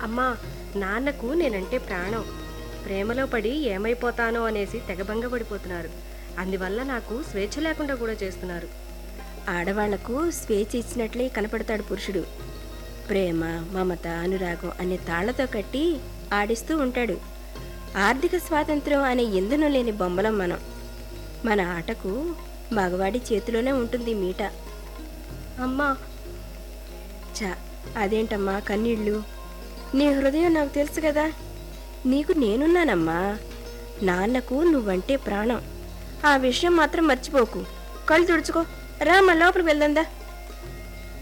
అమ్మా నాన్నకు నేనంటే ప్రాణం ప్రేమలో పడి ఏమైపోతానో అనేసి తెగబంగ పడిపోతున్నారు అందువల్ల నాకు స్వేచ్ఛ లేకుండా కూడా చేస్తున్నారు ఆడవాళ్లకు స్వేచ్ఛ ఇచ్చినట్లే కనపడతాడు పురుషుడు ప్రేమ మమత అనురాగం అనే తాళ్లతో కట్టి ఆడిస్తూ ఉంటాడు ఆర్థిక స్వాతంత్రం అనే ఎందును లేని బొమ్మలం మనం మన ఆటకు మగవాడి చేతిలోనే ఉంటుంది ఈ మీట అమ్మా చా అదేంటమ్మా కన్నీళ్ళు నీ హృదయం నాకు తెలుసు కదా నీకు నేనున్నానమ్మా నాన్నకు నువ్వంటే ప్రాణం ఆ విషయం మాత్రం మర్చిపోకు కళ్ళు తుడుచుకో రా మా లోపలికి వెళ్దాందా